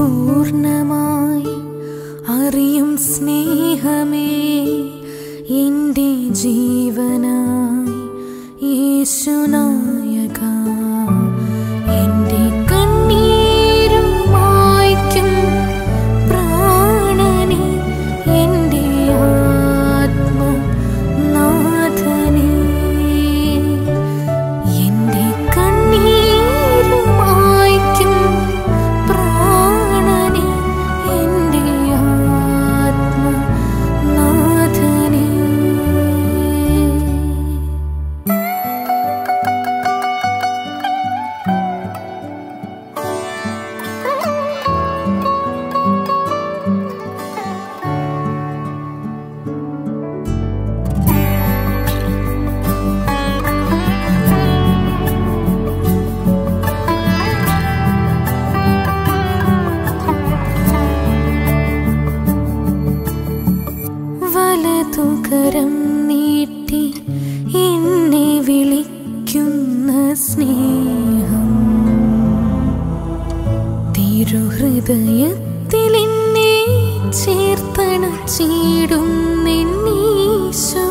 പൂർണ്ണമായി അറിയും സ്നേഹമേ എൻ്റെ ജീവനായി യേശുനായക എൻ്റെ കണ്ണീരും മായ്ക്കും പ്രാണനെ എൻ്റെ ആത്മനാഥനേ എൻ്റെ കണ്ണീരും മായ്ക്കും പ്രാണനെ എൻ്റെ ആത്മനാഥനേ വലതുകരം നീട്ടി എന്നെ വിളിക്കുന്ന സ്നേഹം തിരുഹൃദയത്തിൽ എന്നെ ചേർത്തണച്ചിടും നിന്നീശോ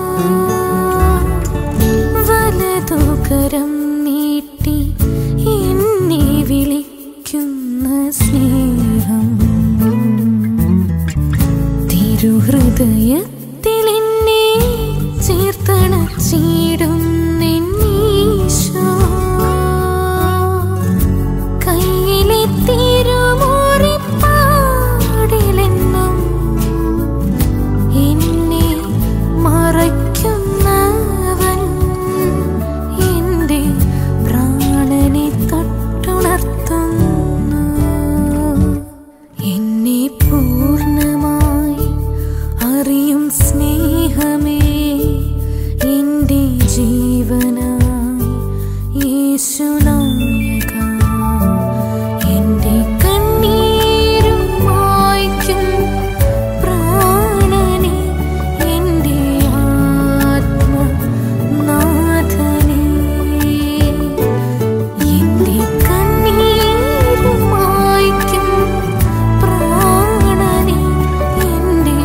വലതുകരം നീട്ടി എന്നെ വിളിക്കുന്ന സ്നേഹം തിരുഹൃദയത്തിൽ എന്നെ ചേർത്തണച്ചിടും നിന്നീശോ കയ്യിലെ തിരുമുറിപ്പാടിലെന്നും എന്നെ മറയ്ക്കുന്നവൻ എൻ്റെ പ്രാണനെ തൊട്ടുണർത്തുന്നു എന്നെ പൂർണ്ണമായി അറിയും സ്നേഹമേ എൻ്റെ ജീവനായി യേശുനായക എൻ്റെ കണ്ണീരും മായ്ക്കും പ്രാണനെ എൻ്റെ ആത്മനാഥനേ എൻ്റെ കണ്ണീരും മായ്ക്കും പ്രാണനെ എൻ്റെ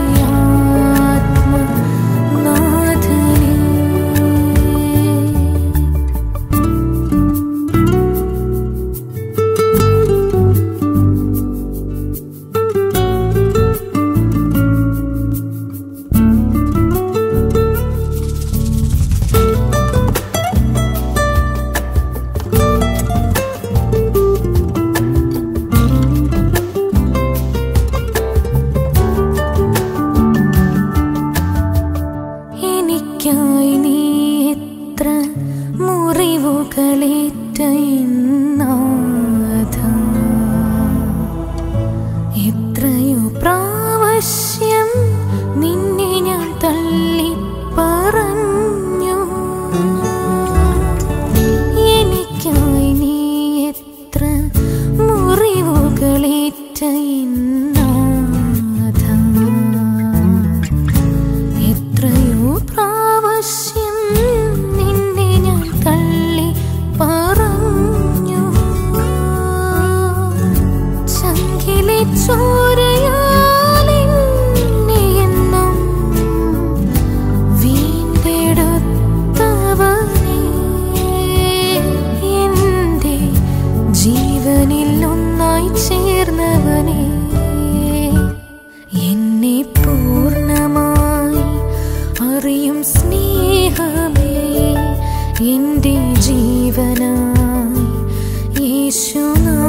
ആത്മനാഥനേ എനിക്കായി നീ എത്ര മുറിവുകളേറ്റ എന്നാഥ എത്രയോ പ്രാവശ്യം നിന്നെ ഞാൻ തള്ളി പറഞ്ഞു എനിക്കായി നീ എത്ര മുറിവുകളേറ്റ എന്നാഥ എത്രയോ പ്രാവശ്യം നിന്നെ ഞാൻ തള്ളി പറഞ്ഞു ചങ്കിലെ ചോരയാലെന്നെ എന്നും വീണ്ടെടുത്തവനേ എൻ്റെ ജീവനിൽ ഒന്നായി ചേർന്നവനേ എന്നെ പൂർണ്ണമായി അറിയും സ്നേഹമേ എൻ്റെ ജീവനായി യേശുനാ